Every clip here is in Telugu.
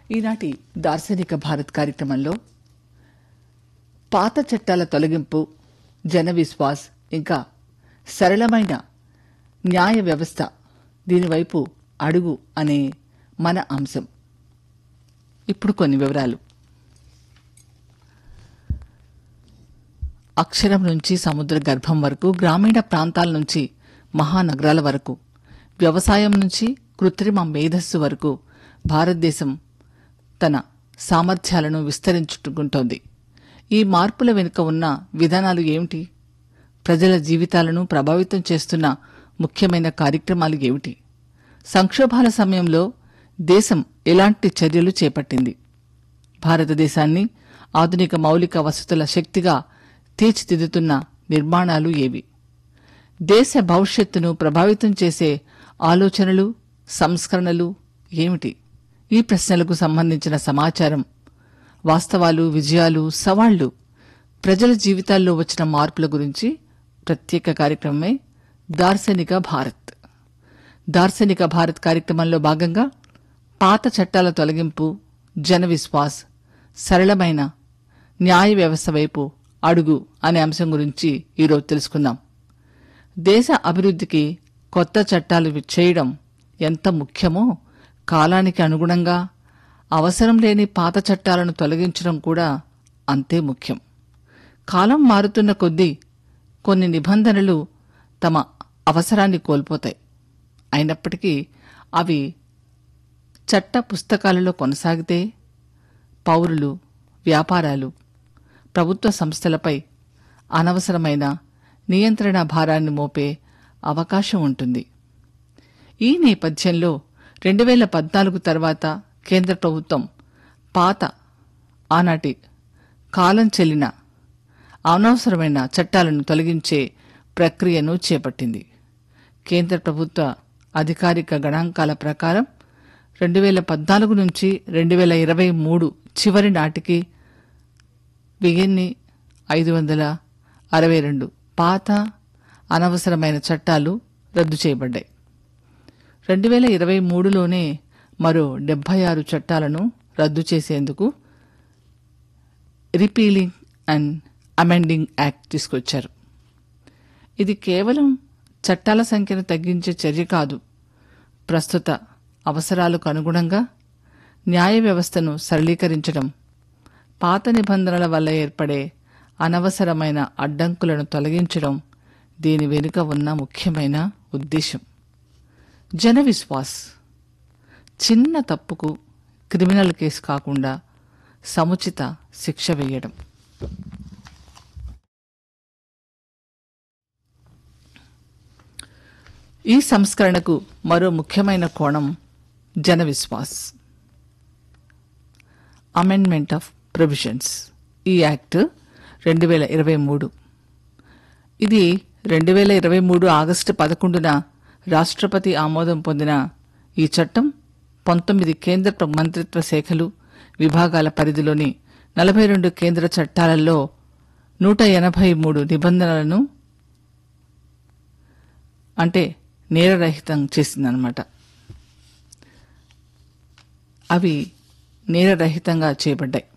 ఈనాటి దార్శనిక భారత్ కార్యక్రమంలో పాత చట్టాల తొలగింపు జన విశ్వాస్ ఇంకా సరళమైన న్యాయ వ్యవస్థ దీనివైపు అడుగు అనే మన అంశం ఇప్పుడు కొన్ని వివరాలు అక్షరం నుంచి సముద్ర గర్భం వరకు గ్రామీణ ప్రాంతాల నుంచి మహానగరాల వరకు వ్యవసాయం నుంచి కృత్రిమ మేధస్సు వరకు భారతదేశం తన సామర్థ్యాలను విస్తరించుకుంటోంది ఈ మార్పుల వెనుక ఉన్న విధానాలు ఏమిటి ప్రజల జీవితాలను ప్రభావితం చేస్తున్న ముఖ్యమైన కార్యక్రమాలు ఏమిటి సంక్షోభాల సమయంలో దేశం ఎలాంటి చర్యలు చేపట్టింది భారతదేశాన్ని ఆధునిక మౌలిక వసతుల శక్తిగా తీర్చిదిద్దుతున్న నిర్మాణాలు ఏవి దేశ భవిష్యత్తును ప్రభావితం చేసే ఆలోచనలు సంస్కరణలు ఏమిటి ఈ ప్రశ్నలకు సంబంధించిన సమాచారం వాస్తవాలు విజయాలు సవాళ్లు ప్రజల జీవితాల్లో వచ్చిన మార్పుల గురించి ప్రత్యేక కార్యక్రమమే దార్శనిక భారత్ దార్శనిక భారత్ కార్యక్రమంలో భాగంగా పాత చట్టాల తొలగింపు జన విశ్వాస్ సరళమైన న్యాయ వ్యవస్థ వైపు అడుగు అనే అంశం గురించి ఈరోజు తెలుసుకుందాం దేశ అభివృద్ధికి కొత్త చట్టాలు చేయడం ఎంత ముఖ్యమో కాలానికి అనుగుణంగా అవసరం లేని పాత చట్టాలను తొలగించడం కూడా అంతే ముఖ్యం కాలం మారుతున్న కొద్దీ కొన్ని నిబంధనలు తమ అవసరాన్ని కోల్పోతాయి అయినప్పటికీ అవి చట్ట పుస్తకాలలో కొనసాగితే పౌరులు వ్యాపారాలు ప్రభుత్వ సంస్థలపై అనవసరమైన నియంత్రణ భారాన్ని మోపే అవకాశం ఉంటుంది ఈ నేపథ్యంలో రెండు వేల పద్నాలుగు తర్వాత కేంద్ర ప్రభుత్వం పాత ఆనాటి కాలం చెల్లిన అనవసరమైన చట్టాలను తొలగించే ప్రక్రియను చేపట్టింది కేంద్ర ప్రభుత్వ అధికారిక గణాంకాల ప్రకారం రెండు వేల పద్నాలుగు నుంచి రెండు వేల ఇరవై మూడు చివరి నాటికి వెయ్యిన్ని ఐదు వందల అరవై రెండు పాత అనవసరమైన చట్టాలు రద్దు చేయబడ్డాయి రెండు వేల ఇరవై మూడులోనే మరో డెబ్బై ఆరు చట్టాలను రద్దు చేసేందుకు రిపీలింగ్ అండ్ అమెండింగ్ యాక్ట్ తీసుకొచ్చారు ఇది కేవలం చట్టాల సంఖ్యను తగ్గించే చర్య కాదు ప్రస్తుత అవసరాలకు అనుగుణంగా న్యాయ వ్యవస్థను సరళీకరించడం పాత నిబంధనల వల్ల ఏర్పడే అనవసరమైన అడ్డంకులను తొలగించడం దీని వెనుక ఉన్న ముఖ్యమైన ఉద్దేశం జన విశ్వాస్ చిన్న తప్పుకు క్రిమినల్ కేసు కాకుండా సముచిత శిక్ష వేయడం ఈ సంస్కరణకు మరో ముఖ్యమైన కోణం Jan Vishwas amendment of provisions ఈ యాక్ట్ రెండు వేల ఇరవై మూడు ఇది రెండు వేల ఇరవై మూడు ఆగస్టు పదకొండున రాష్ట్రపతి ఆమోదం పొందిన ఈ చట్టం పంతొమ్మిది కేంద్ర ప్ర- మంత్రిత్వ శాఖలు విభాగాల పరిధిలోని నలభై రెండు కేంద్ర చట్టాలలో నూట ఎనభై మూడు నిబంధనలను అంటే నేరరహితం చేసిందనమాట అవి నేరరహితంగా చేయబడ్డాయి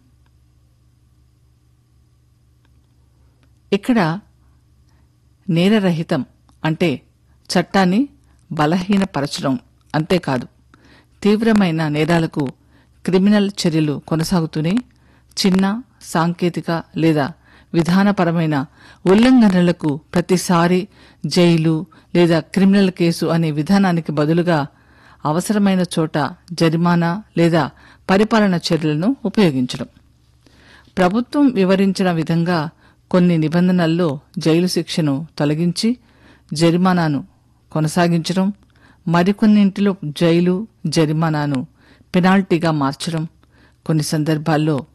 ఇక్కడ నేరరహితం అంటే చట్టాన్ని బలహీనపరచడం అంతేకాదు తీవ్రమైన నేరాలకు క్రిమినల్ చర్యలు కొనసాగుతూనే చిన్న సాంకేతిక లేదా విధానపరమైన ఉల్లంఘనలకు ప్రతిసారి జైలు లేదా క్రిమినల్ కేసు అనే విధానానికి బదులుగా అవసరమైన చోట జరిమానా లేదా పరిపాలన చర్యలను ఉపయోగించడం ప్రభుత్వం వివరించిన విధంగా కొన్ని నిబంధనల్లో జైలు శిక్షను తొలగించి జరిమానాను కొనసాగించడం మరికొన్నింటిలో జైలు జరిమానాను పెనాల్టీగా మార్చడం కొన్ని సందర్భాల్లో